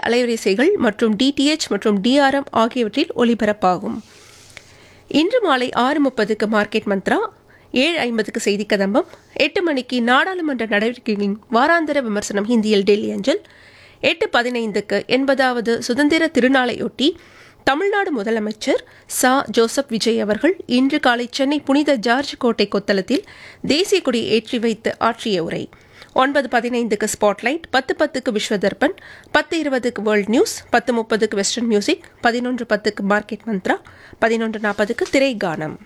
அலைவரிசைகள் மற்றும் டிடிஎச் மற்றும் டிஆர்எம் ஆகியவற்றில் ஒலிபரப்பாகும் இன்று மாலை ஆறு முப்பதுக்கு மார்க்கெட் மந்த்ரா ஏழு ஐம்பதுக்கு செய்தி கதம்பம் எட்டு மணிக்கு நாடாளுமன்ற நடவடிக்கைகளின் வாராந்திர விமர்சனம் ஹிந்தியில் டெல்லி அஞ்சல் எட்டு பதினைந்துக்கு எண்பதாவது சுதந்திர திருநாளையொட்டி தமிழ்நாடு முதலமைச்சர் சா ஜோசப் விஜய் அவர்கள் இன்று காலை சென்னை புனித ஜார்ஜ் கோட்டை கொத்தளத்தில் தேசிய கொடி ஏற்றி வைத்து ஆற்றிய உரை ஒன்பது பதினைந்துக்கு ஸ்பாட்லைட் பத்து பத்துக்கு விஸ்வதர்பன் பத்து இருபதுக்கு வேர்ல்ட் நியூஸ் பத்து முப்பதுக்கு வெஸ்டர்ன் மியூசிக் பதினொன்று பத்துக்கு மார்க்கெட் மந்த்ரா பதினொன்று நாற்பதுக்கு திரைகானம்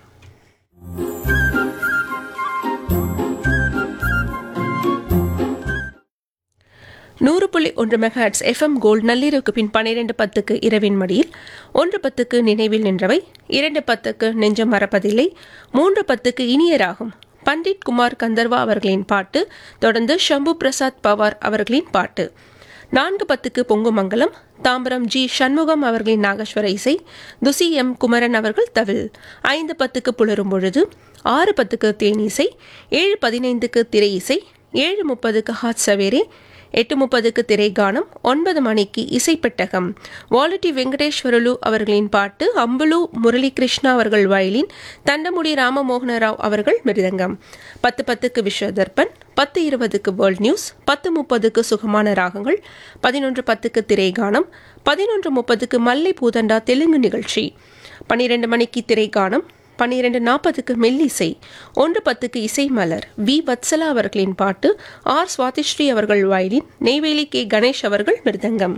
நூறு புள்ளி ஒன்று மெகாட்ஸ் எஃப்எம் கோல்ட் நள்ளிரவுக்கு பின் பன்னிரெண்டு பத்துக்கு இரவின் மடியில் ஒன்று பத்துக்கு நினைவில் நின்றவை இரண்டு பத்துக்கு நெஞ்சம் மறப்பதில்லை மூன்று பத்துக்கு இனியராகும் பண்டிட் குமார் கந்தர்வா அவர்களின் பாட்டு தொடர்ந்து ஷம்பு பிரசாத் பவார் அவர்களின் பாட்டு நான்கு பத்துக்கு பொங்குமங்கலம் தாம்பரம் ஜி சண்முகம் அவர்களின் நாகேஸ்வர இசை துசி எம் குமரன் அவர்கள் தவில் ஐந்து பத்துக்கு புலரும் பொழுது ஆறு பத்துக்கு தேனீசை ஏழு பதினைந்துக்கு திரை இசை ஏழு முப்பதுக்கு ஹாட் சவேரே எட்டு முப்பதுக்கு திரைகானம் ஒன்பது மணிக்கு இசைப்பெட்டகம் வாலட்டி வெங்கடேஸ்வரலு அவர்களின் பாட்டு அம்புலு முரளி கிருஷ்ணா அவர்கள் வயலின் தண்டமுடி ராமமோகன ராவ் அவர்கள் மிருதங்கம் பத்து பத்துக்கு விஸ்வதர்பன் பத்து இருபதுக்கு வேர்ல்ட் நியூஸ் பத்து முப்பதுக்கு சுகமான ராகங்கள் பதினொன்று பத்துக்கு திரைகானம் பதினொன்று முப்பதுக்கு மல்லை பூதண்டா தெலுங்கு நிகழ்ச்சி பன்னிரெண்டு மணிக்கு திரைகானம் பன்னிரெண்டு நாற்பதுக்கு மெல்லிசை ஒன்று பத்துக்கு இசை மலர் வி வத்சலா அவர்களின் பாட்டு ஆர் சுவாதிஸ்ரீ அவர்கள் வயலின் நெய்வேலி கே கணேஷ் அவர்கள் மிருதங்கம்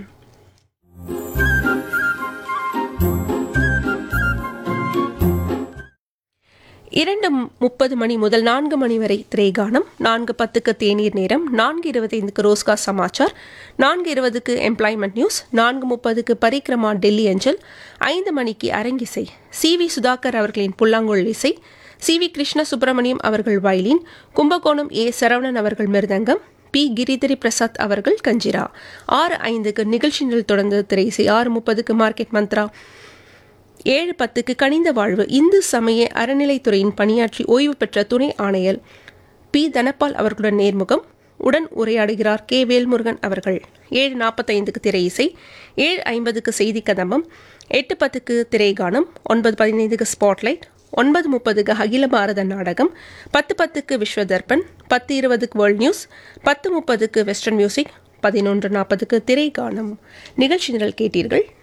இரண்டு முப்பது மணி முதல் நான்கு மணி வரை திரைகானம் நான்கு பத்துக்கு தேநீர் நேரம் நான்கு இருபத்தைந்துக்கு ரோஸ்கா சமாச்சார் நான்கு இருபதுக்கு எம்ப்ளாய்மெண்ட் நியூஸ் நான்கு முப்பதுக்கு பரிக்ரமா டெல்லி அஞ்சல் ஐந்து மணிக்கு அரங்கிசை சி வி சுதாகர் அவர்களின் புல்லாங்குழல் இசை சி வி கிருஷ்ண சுப்பிரமணியம் அவர்கள் வயலின் கும்பகோணம் ஏ சரவணன் அவர்கள் மிருதங்கம் பி கிரிதரி பிரசாத் அவர்கள் கஞ்சிரா ஆறு ஐந்துக்கு நிகழ்ச்சி நிரல் தொடர்ந்து திரை இசை ஆறு முப்பதுக்கு மார்க்கெட் மந்த்ரா ஏழு பத்துக்கு கனிந்த வாழ்வு இந்து சமய அறநிலைத்துறையின் பணியாற்றி ஓய்வு பெற்ற துணை ஆணையர் பி தனபால் அவர்களுடன் நேர்முகம் உடன் உரையாடுகிறார் கே வேல்முருகன் அவர்கள் ஏழு நாற்பத்தைந்துக்கு திரை இசை ஏழு ஐம்பதுக்கு செய்தி கதம்பம் எட்டு பத்துக்கு திரைகானம் ஒன்பது பதினைந்துக்கு ஸ்பாட்லைட் ஒன்பது முப்பதுக்கு அகில பாரத நாடகம் பத்து பத்துக்கு விஸ்வதர்பன் பத்து இருபதுக்கு வேர்ல்ட் நியூஸ் பத்து முப்பதுக்கு வெஸ்டர்ன் மியூசிக் பதினொன்று நாற்பதுக்கு திரைகானம் நிகழ்ச்சி நிரல் கேட்டீர்கள்